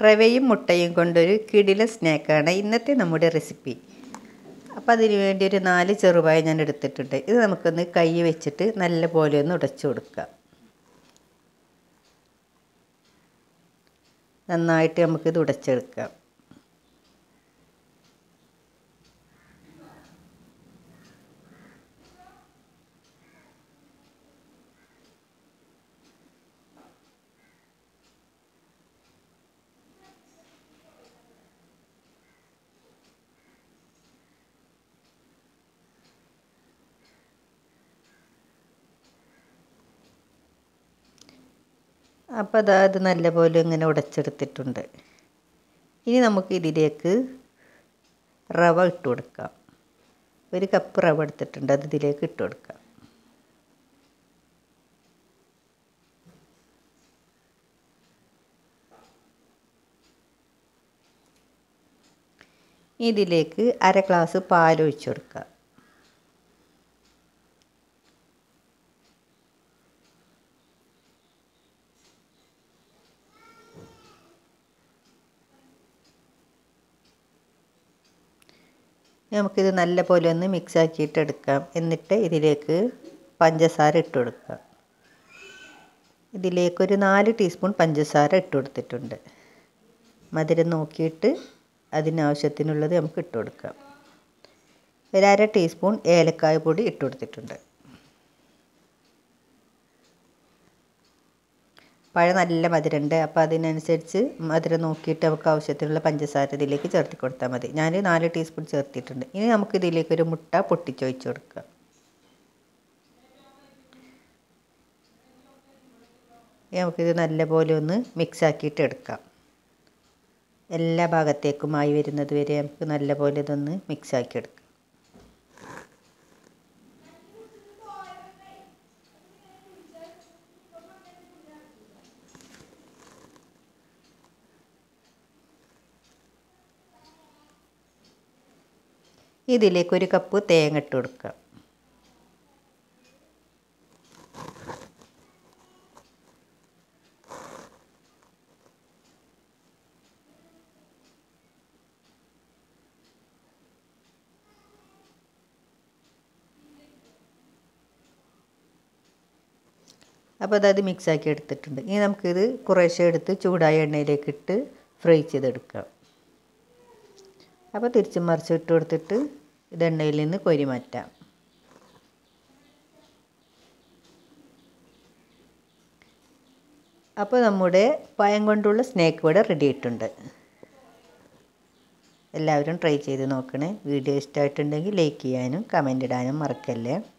റവയും മുട്ടയും കൊണ്ടൊരു കിടില സ്നാക്കാണ് ഇന്നത്തെ നമ്മുടെ റെസിപ്പി അപ്പോൾ അതിന് വേണ്ടി ഒരു നാല് ചെറുപായ ഞാൻ എടുത്തിട്ടുണ്ട് ഇത് നമുക്കൊന്ന് കൈ വെച്ചിട്ട് നല്ല പോലെ ഒന്ന് ഉടച്ചു കൊടുക്കാം നന്നായിട്ട് നമുക്കിത് ഉടച്ചെടുക്കാം അപ്പോൾ അതാ അത് നല്ലപോലെ ഇങ്ങനെ ഉടച്ചെടുത്തിട്ടുണ്ട് ഇനി നമുക്ക് ഇതിലേക്ക് റവ ഇട്ട് കൊടുക്കാം ഒരു കപ്പ് റവ എടുത്തിട്ടുണ്ട് അത് ഇതിലേക്ക് ഇട്ട് കൊടുക്കാം ഇതിലേക്ക് അര ഗ്ലാസ് പാൽ ഒഴിച്ചു കൊടുക്കുക നമുക്കിത് നല്ല പോലെ ഒന്ന് മിക്സ് ആക്കിയിട്ട് എടുക്കാം എന്നിട്ട് ഇതിലേക്ക് പഞ്ചസാര ഇട്ട് കൊടുക്കാം ഇതിലേക്കൊരു നാല് ടീസ്പൂൺ പഞ്ചസാര ഇട്ട് കൊടുത്തിട്ടുണ്ട് മധുരം നോക്കിയിട്ട് അതിനാവശ്യത്തിനുള്ളത് നമുക്ക് ഇട്ട് കൊടുക്കാം ഒരു അര ടീസ്പൂൺ ഏലക്കായ പൊടി ഇട്ട് കൊടുത്തിട്ടുണ്ട് പഴം നല്ല മധുരമുണ്ട് അപ്പോൾ അതിനനുസരിച്ച് മധുരം നോക്കിയിട്ട് നമുക്ക് ആവശ്യത്തിനുള്ള പഞ്ചസാര ഇതിലേക്ക് ചേർത്തി കൊടുത്താൽ മതി ഞാൻ നാല് ടീസ്പൂൺ ചേർത്തിട്ടുണ്ട് ഇനി നമുക്ക് ഇതിലേക്ക് ഒരു മുട്ട പൊട്ടിച്ചൊഴിച്ച് കൊടുക്കാം നമുക്കിത് നല്ലപോലെ ഒന്ന് മിക്സ് ആക്കിയിട്ട് എടുക്കാം എല്ലാ ഭാഗത്തേക്കുമായി വരുന്നത് വരെ നമുക്ക് നല്ലപോലെ ഇതൊന്ന് മിക്സ് ആക്കി എടുക്കാം ഇതിലേക്ക് ഒരു കപ്പ് തേങ്ങ ഇട്ട് കൊടുക്കാം അപ്പോൾ അതത് മിക്സാക്കി എടുത്തിട്ടുണ്ട് ഇനി നമുക്കിത് കുറേശ്ശെ എടുത്ത് ചൂടായ എണ്ണയിലേക്ക് ഇട്ട് ഫ്രൈ ചെയ്തെടുക്കാം അപ്പോൾ തിരിച്ചും മറിച്ച് ഇട്ട് കൊടുത്തിട്ട് ഇത് എണ്ണയിൽ നിന്ന് കോരി മാറ്റാം അപ്പോൾ നമ്മുടെ പഴം കൊണ്ടുള്ള സ്നേക്ക് ഇവിടെ റെഡി ആയിട്ടുണ്ട് എല്ലാവരും ട്രൈ ചെയ്ത് നോക്കണേ വീഡിയോ ഇഷ്ടമായിട്ടുണ്ടെങ്കിൽ ലൈക്ക് ചെയ്യാനും കമൻ്റ് ഇടാനും മറക്കല്ലേ